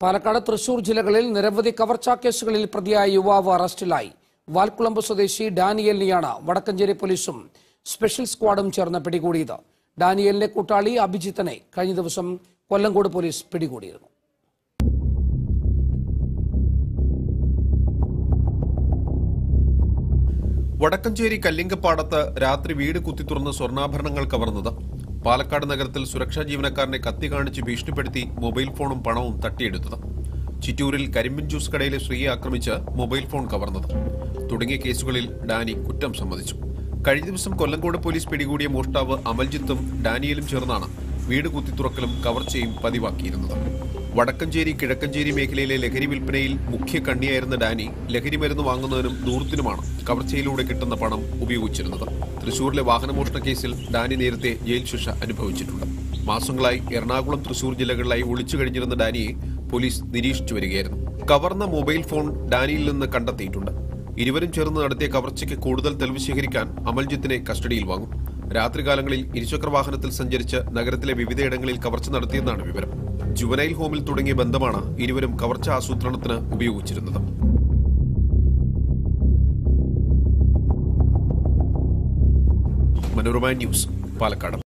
പാലക്കാട് തൃശൂർ ജില്ലകളിൽ നിരവധി കവർച്ചാ കേസുകളിൽ പ്രതിയായ യുവാവ് അറസ്റ്റിലായി വാൽക്കുളമ്പ് സ്വദേശി ഡാനിയലിനെയാണ് വടക്കഞ്ചേരി പോലീസും സ്പെഷ്യൽ സ്ക്വാഡും ചേർന്ന് പിടികൂടിയത് ഡാനിയലിന്റെ കൂട്ടാളി അഭിജിത്തിനെ കഴിഞ്ഞ ദിവസം കൊല്ലങ്കോട് പോലീസ് പിടികൂടിയിരുന്നു വടക്കഞ്ചേരി കല്ലിങ്കപ്പാടത്ത് രാത്രി വീട് കുത്തിത്തുറന്ന് സ്വർണ്ണാഭരണങ്ങൾ കവർന്നത് പാലക്കാട് നഗരത്തിൽ സുരക്ഷാ ജീവനക്കാരനെ കത്തി കാണിച്ച് ഭീഷണിപ്പെടുത്തി മൊബൈൽ ഫോണും പണവും തട്ടിയെടുത്തത് ചിറ്റൂരിൽ കരിമ്പിൻ ജ്യൂസ് കടയിലെ സ്ത്രീയെ ആക്രമിച്ച് മൊബൈൽ ഫോൺ കവർന്നത് തുടങ്ങിയ കേസുകളിൽ ഡാനി കുറ്റം സമ്മതിച്ചു കഴിഞ്ഞ ദിവസം കൊല്ലങ്കോട് പോലീസ് പിടികൂടിയ മോഷ്ടാവ് അമൽജിത്തും ഡാനിയലും ചേർന്നാണ് വീട് കുത്തിത്തുറക്കലും കവർച്ചയും പതിവാക്കിയിരുന്നത് വടക്കഞ്ചേരി കിഴക്കഞ്ചേരി മേഖലയിലെ ലഹരി വിൽപ്പനയിൽ മുഖ്യ കണ്ണിയായിരുന്ന ഡാനി ലഹരി മരുന്ന് വാങ്ങുന്നതിനും ദൂരത്തിനുമാണ് കവർച്ചയിലൂടെ കിട്ടുന്ന പണം ഉപയോഗിച്ചിരുന്നത് തൃശൂരിലെ വാഹനമോഷണ കേസിൽ ഡാനി നേരത്തെ ജയിൽ ശിക്ഷ അനുഭവിച്ചിട്ടുണ്ട് മാസങ്ങളായി എറണാകുളം തൃശൂർ ജില്ലകളിലായി ഒളിച്ചു കഴിഞ്ഞിരുന്ന ഡാനിയെ പോലീസ് നിരീക്ഷിച്ചു വരികയായിരുന്നു കവർന്ന മൊബൈൽ ഫോൺ ഡാനിയിൽ നിന്ന് കണ്ടെത്തിയിട്ടുണ്ട് ഇരുവരും ചേർന്ന് നടത്തിയ കവർച്ചയ്ക്ക് കൂടുതൽ തെളിവ് ശേഖരിക്കാൻ അമൽജിത്തിനെ കസ്റ്റഡിയിൽ വാങ്ങും രാത്രികാലങ്ങളിൽ ഇരുചക്ര വാഹനത്തിൽ സഞ്ചരിച്ച് നഗരത്തിലെ വിവിധയിടങ്ങളിൽ കവർച്ച നടത്തിയെന്നാണ് വിവരം ജുവനൈൽ ഹോമിൽ തുടങ്ങിയ ബന്ധമാണ് ഇരുവരും കവർച്ച ആസൂത്രണത്തിന് ഉപയോഗിച്ചിരുന്നത് മനോരമ ന്യൂസ് പാലക്കാട്